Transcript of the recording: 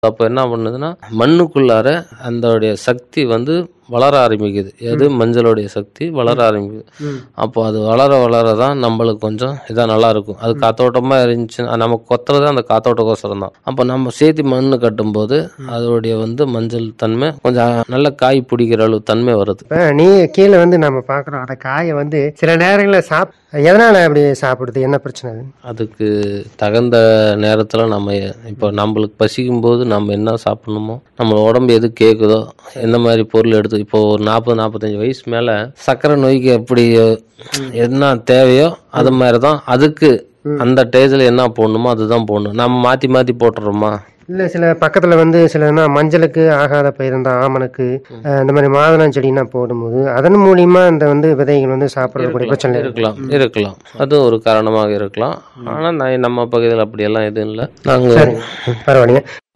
அப்போ என்ன பண்ணுதுன்னா மண்ணுக்குள்ளார அதோடைய சக்தி வந்து வளர ஆரம்பிக்குது எது மஞ்சளுடைய சக்தி வளர ஆரம்பிக்குது அப்போ அது வளர வளர தான் நம்மளுக்கு கொஞ்சம் இதாக நல்லா இருக்கும் அது காத்தோட்டமாக இருந்துச்சு நம்ம கொத்துறது அந்த காத்தோட்டக்கோசரம் தான் அப்போ நம்ம சேர்த்து மண்ணு கட்டும்போது அதோடைய வந்து மஞ்சள் தன்மை கொஞ்சம் நல்ல காய் பிடிக்கிற அளவு தன்மை வருது இப்போ நீ கீழே வந்து நம்ம பார்க்குறோம் அந்த காயை வந்து சில நேரங்களில் சாப் எதனால் அப்படி சாப்பிடுது என்ன பிரச்சனை அது அதுக்கு தகுந்த நேரத்தில் நம்ம இப்போ நம்மளுக்கு பசிக்கும் போது நம்ம என்ன சாப்பிடணுமோ நம்ம உடம்பு எது கேட்குதோ எந்த மாதிரி பொருள் எடுத்து இப்போ ஒரு நாற்பது நாற்பத்தஞ்சு வயசு மேலே சர்க்கரை நோய்க்கு எப்படி என்ன தேவையோ அது மாதிரி தான் அதுக்கு அந்த டேஜில் என்ன போடணுமோ அதுதான் போடணும் நம்ம மாற்றி மாற்றி போட்டுறோமா இல்லை சில பக்கத்தில் வந்து சில என்ன மஞ்சளுக்கு ஆகாத பயிர் இந்த ஆமணக்கு அஹ், இந்த மாதிரி மாதுளம் செடினா போடும்போது அதன் மூலியமா இந்த வந்து விதைகள் வந்து சாப்பிடக்கூடிய பிரச்சனை இருக்கு இருக்கலாம் இருக்கலாம் அது ஒரு காரணமாக இருக்கலாம் ஆனால் நான் நம்ம பகுதியில் அப்படியெல்லாம் எதுவும் இல்லை நாங்கள் பரவாயில்லைங்க